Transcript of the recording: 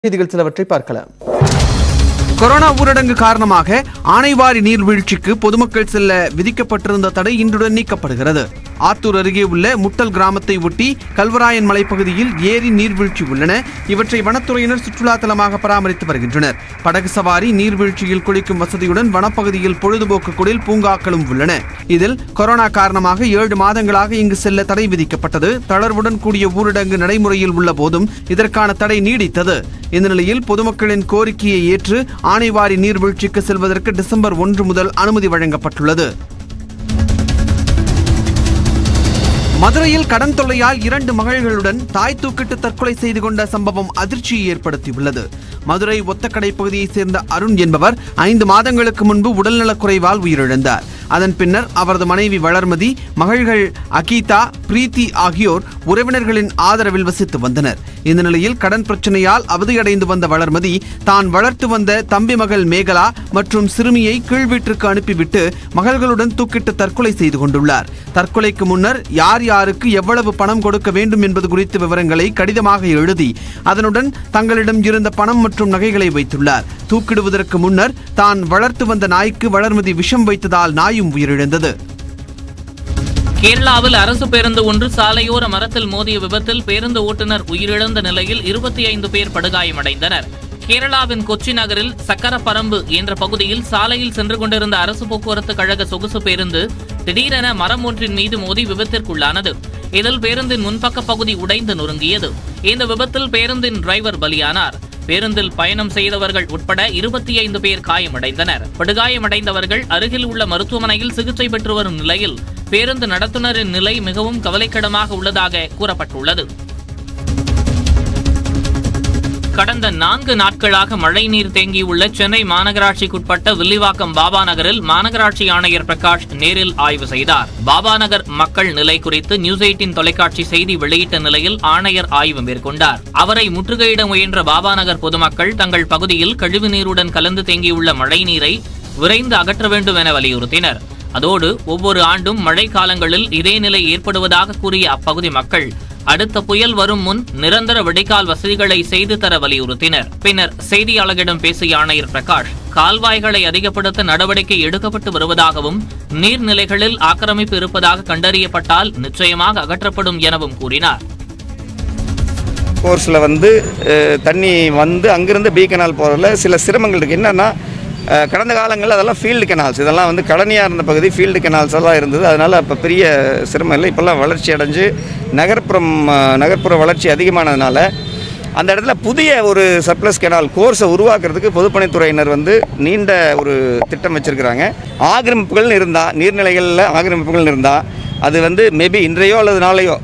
செய்திகள் சிலவற்றை பார்க்கலாம் கொரோனா ஊரடங்கு காரணமாக ஆனைவாரி நீர்வீழ்ச்சிக்கு பொதுமக்கள் செல்ல விதிக்கப்பட்டிருந்த தடை இன்றுடன் நீக்கப்படுகிறது ஆத்தூர் அருகே உள்ள முட்டல் கிராமத்தை ஒட்டி கல்வராயன் மலைப்பகுதியில் ஏரி நீர்வீழ்ச்சி உள்ளன இவற்றை வனத்துறையினர் சுற்றுலா தலமாக பராமரித்து வருகின்றனர் படகு சவாரி நீர்வீழ்ச்சியில் குளிக்கும் வசதியுடன் வனப்பகுதியில் பொழுதுபோக்கு குடில் பூங்காக்களும் உள்ளன இதில் கொரோனா காரணமாக ஏழு மாதங்களாக இங்கு செல்ல தடை விதிக்கப்பட்டது தளர்வுடன் கூடிய ஊரடங்கு நடைமுறையில் உள்ள போதும் இதற்கான தடை நீடித்தது இந்த நிலையில் பொதுமக்களின் கோரிக்கையை ஏற்று ஆனைவாரி நீர்வீழ்ச்சிக்கு செல்வதற்கு டிசம்பர் ஒன்று முதல் அனுமதி வழங்கப்பட்டுள்ளது மதுரையில் கடன் தொல்லையால் இரண்டு மகள்களுடன் தாய் தூக்கிட்டு தற்கொலை செய்து கொண்ட சம்பவம் அதிர்ச்சியை ஏற்படுத்தியுள்ளது மதுரை ஒத்தக்கடை பகுதியைச் சேர்ந்த அருண் என்பவர் ஐந்து மாதங்களுக்கு முன்பு உடல்நலக்குறைவால் உயிரிழந்தார் அதன் பின்னர் அவரது மனைவி வளர்மதி மகள்கள் அகீதா பிரீத்தி ஆகியோர் உறவினர்களின் ஆதரவில் வசித்து வந்தனர் இந்த நிலையில் கடன் பிரச்சனையால் அவதியடைந்து வந்த வளர்மதி தான் வளர்த்து வந்த தம்பி மகள் மேகலா மற்றும் சிறுமியை கீழ் வீட்டிற்கு அனுப்பிவிட்டு மகள்களுடன் தூக்கிட்டு தற்கொலை செய்து கொண்டுள்ளார் தற்கொலைக்கு முன்னர் யார் யாருக்கு எவ்வளவு பணம் கொடுக்க வேண்டும் என்பது குறித்த விவரங்களை கடிதமாக எழுதி அதனுடன் தங்களிடம் இருந்த பணம் மற்றும் நகைகளை வைத்துள்ளார் தூக்கிடுவதற்கு முன்னர் தான் வளர்த்து வந்த நாய்க்கு வளர்மதி விஷம் வைத்ததால் நாயும் உயிரிழந்தது கேரளாவில் அரசு பேருந்து ஒன்று சாலையோர மரத்தில் மோதிய விபத்தில் பேருந்து ஓட்டுநர் உயிரிழந்த நிலையில் இருபத்தி ஐந்து பேர் படுகாயமடைந்தனர் கேரளாவின் கொச்சி நகரில் சக்கரப்பரம்பு என்ற பகுதியில் சாலையில் சென்று கொண்டிருந்த அரசு போக்குவரத்து கழக சொகுசு பேருந்து திடீரென மரம் ஒன்றின் மீது மோதி விபத்திற்குள்ளானது இதில் பேருந்தின் முன்பக்க பகுதி உடைந்து நொறுங்கியது இந்த விபத்தில் பேருந்தின் டிரைவர் பலியானார் பேருந்தில் பயணம் செய்தவர்கள் உட்பட இருபத்தி ஐந்து பேர் காயமடைந்தனர் படுகாயமடைந்தவர்கள் அருகில் உள்ள மருத்துவமனையில் சிகிச்சை பெற்று வரும் நிலையில் பேருந்து நடத்துனரின் நிலை மிகவும் கவலைக்கிடமாக உள்ளதாக கூறப்பட்டுள்ளது கடந்த நான்கு நாட்களாக மழைநீர் தேங்கியுள்ள சென்னை மாநகராட்சிக்குட்பட்ட வில்லிவாக்கம் பாபா நகரில் மாநகராட்சி ஆணையர் பிரகாஷ் நேரில் ஆய்வு செய்தார் பாபா நகர் மக்கள் நிலை குறித்து நியூஸ் எயிட்டின் தொலைக்காட்சி செய்தி வெளியிட்ட நிலையில் ஆணையர் ஆய்வு மேற்கொண்டார் அவரை முற்றுகையிட முயன்ற பாபா நகர் பொதுமக்கள் தங்கள் பகுதியில் கழிவுநீருடன் கலந்து தேங்கியுள்ள மழைநீரை விரைந்து அகற்ற வேண்டும் என வலியுறுத்தினர் அதோடு ஒவ்வொரு ஆண்டும் மழை காலங்களில் இதே நிலை ஏற்படுவதாக கூறிய அப்பகுதி மக்கள் அடுத்த புயல் வரும் முன் நிரந்தர வடிகால் வசதிகளை செய்து தர வலியுறுத்தினர் பின்னர் செய்தியாளர்களிடம் பேசிய ஆணையர் பிரகாஷ் கால்வாய்களை அதிகப்படுத்த நடவடிக்கை எடுக்கப்பட்டு வருவதாகவும் நீர்நிலைகளில் ஆக்கிரமிப்பு இருப்பதாக கண்டறியப்பட்டால் நிச்சயமாக அகற்றப்படும் எனவும் கூறினார் கோர்ஸில் வந்து அஹ், தண்ணி வந்து அங்கேருந்து பி கனால் போகிறதுல சில சிரமங்கள் இருக்குது என்னென்னா அஹ், கடந்த காலங்களில் அதெல்லாம் ஃபீல்டு கெனால்ஸ் இதெல்லாம் வந்து கடனியாக இருந்த பகுதி ஃபீல்டு கெனால்ஸ் எல்லாம் இருந்தது அதனால் அப்போ பெரிய சிரமம் இல்லை இப்போல்லாம் வளர்ச்சி அடைஞ்சு நகர்ப்புறம் அஹ், நகர்ப்புற வளர்ச்சி அதிகமானதுனால அந்த இடத்துல புதிய ஒரு சர்ப்ளஸ் கெனால் கோர்ஸை உருவாக்குறதுக்கு பொதுப்பணித்துறையினர் வந்து நீண்ட ஒரு திட்டம் வச்சுருக்கிறாங்க ஆக்கிரமிப்புகள் இருந்தால் நீர்நிலைகளில் ஆக்கிரமிப்புகள் இருந்தால் அது வந்து மேபி இன்றையோ அல்லது நாளையோ